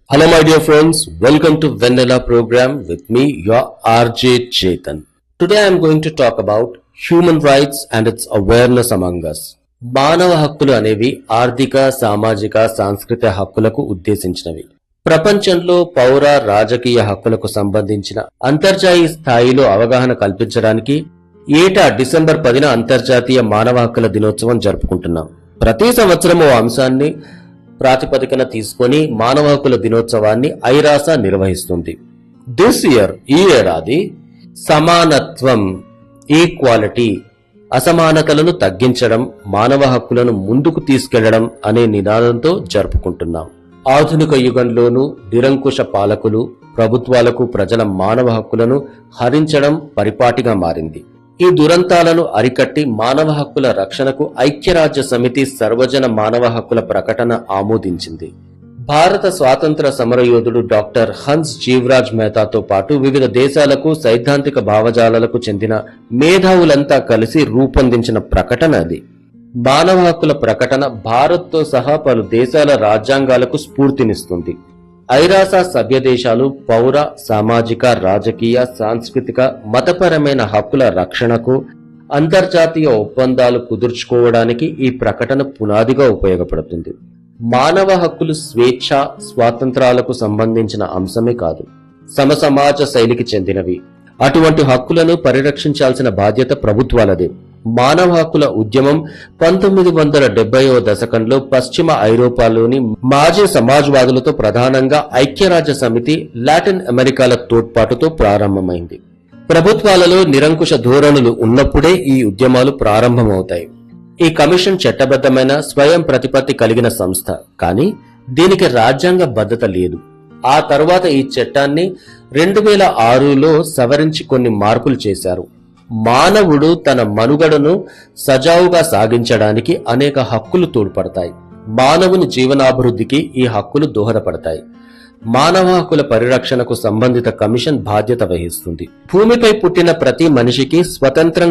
Hello, my dear friends. Welcome to Vanilla program with me, your RJ Chetan. Today I am going to talk about human rights and its awareness among us. మానవ హక్కులు అనేవి ఆర్థిక సామాజిక సాంస్కృతిక హక్కులకు ఉద్దేశించినవి ప్రపంచంలో పౌర రాజకీయ హక్కులకు సంబంధించిన అంతర్జాతీయ స్థాయిలో అవగాహన కల్పించడానికి ఏటా డిసెంబర్ పదిన అంతర్జాతీయ మానవ హక్కుల దినోత్సవం జరుపుకుంటున్నాం ప్రతి సంవత్సరం ఓ అంశాన్ని ప్రాతిపదికన తీసుకొని మానవ హక్కుల దినోత్సవాన్ని ఐరాస నిర్వహిస్తుంది దిస్ ఇయర్ ఈ ఏడాది సమానత్వం ఈక్వాలిటీ అసమానతలను తగ్గించడం మానవ హక్కులను ముందుకు తీసుకెళ్లడం అనే నినాదంతో జరుపుకుంటున్నాం ఆధునిక యుగంలోనూ నిరంకుశ పాలకులు ప్రభుత్వాలకు ప్రజల మానవ హక్కులను హరించడం పరిపాటిగా మారింది ఈ దురంతాలను అరికట్టి మానవ హక్కుల రక్షణకు ఐక్యరాజ్య సమితి సర్వజన మానవ హక్కుల ప్రకటన ఆమోదించింది భారత స్వాతంత్ర సమరయోధుడు డాక్టర్ హన్స్ జీవరాజ్ మెహతాతో పాటు వివిధ దేశాలకు సైద్ధాంతిక భావజాలాలకు చెందిన మేధావులంతా కలిసి రూపొందించిన ప్రకటన అది మానవ హక్కుల ప్రకటన భారత్తో సహా పలు దేశాల రాజ్యాంగాలకు స్ఫూర్తినిస్తుంది ఐరాస సభ్య దేశాలు పౌర సామాజిక రాజకీయ సాంస్కృతిక మతపరమైన హక్కుల రక్షణకు అంతర్జాతీయ ఒప్పందాలు కుదుర్చుకోవడానికి ఈ ప్రకటన పునాదిగా ఉపయోగపడుతుంది మానవ హక్కులు స్వేచ్ఛ స్వాతంత్రాలకు సంబంధించిన అంశమే కాదు సమసమాజ శైలికి చెందినవి అటువంటి హక్కులను పరిరక్షించాల్సిన బాధ్యత ప్రభుత్వాలదే మానవ హక్కుల ఉద్యమం పంతొమ్మిది వందల డెబ్బైవ దశకంలో పశ్చిమ ఐరోపాలోని మాజీ సమాజ్వాదులతో ప్రధానంగా ఐక్యరాజ్య సమితి లాటిన్ అమెరికాల తోడ్పాటుతో ప్రారంభమైంది ప్రభుత్వాలలో నిరంకుశ ధోరణులు ఉన్నప్పుడే ఈ ఉద్యమాలు ప్రారంభమవుతాయి ఈ కమిషన్ చట్టబద్ధమైన స్వయం ప్రతిపత్తి కలిగిన సంస్థ కానీ దీనికి రాజ్యాంగ భద్రత లేదు ఆ తర్వాత ఈ చట్టాన్ని రెండు వేల ఆరులో సవరించి కొన్ని మార్పులు చేశారు మానవుడు తన మనుగడను సజావుగా సాగించడానికి అనేక హక్కులు తోడ్పడతాయి మానవుని జీవనాభివృద్ధికి ఈ హక్కులు దోహదపడతాయి మానవ హక్కుల పరిరక్షణకు సంబంధిత కమిషన్ బాధ్యత వహిస్తుంది భూమిపై పుట్టిన ప్రతి మనిషికి స్వతంత్రంగా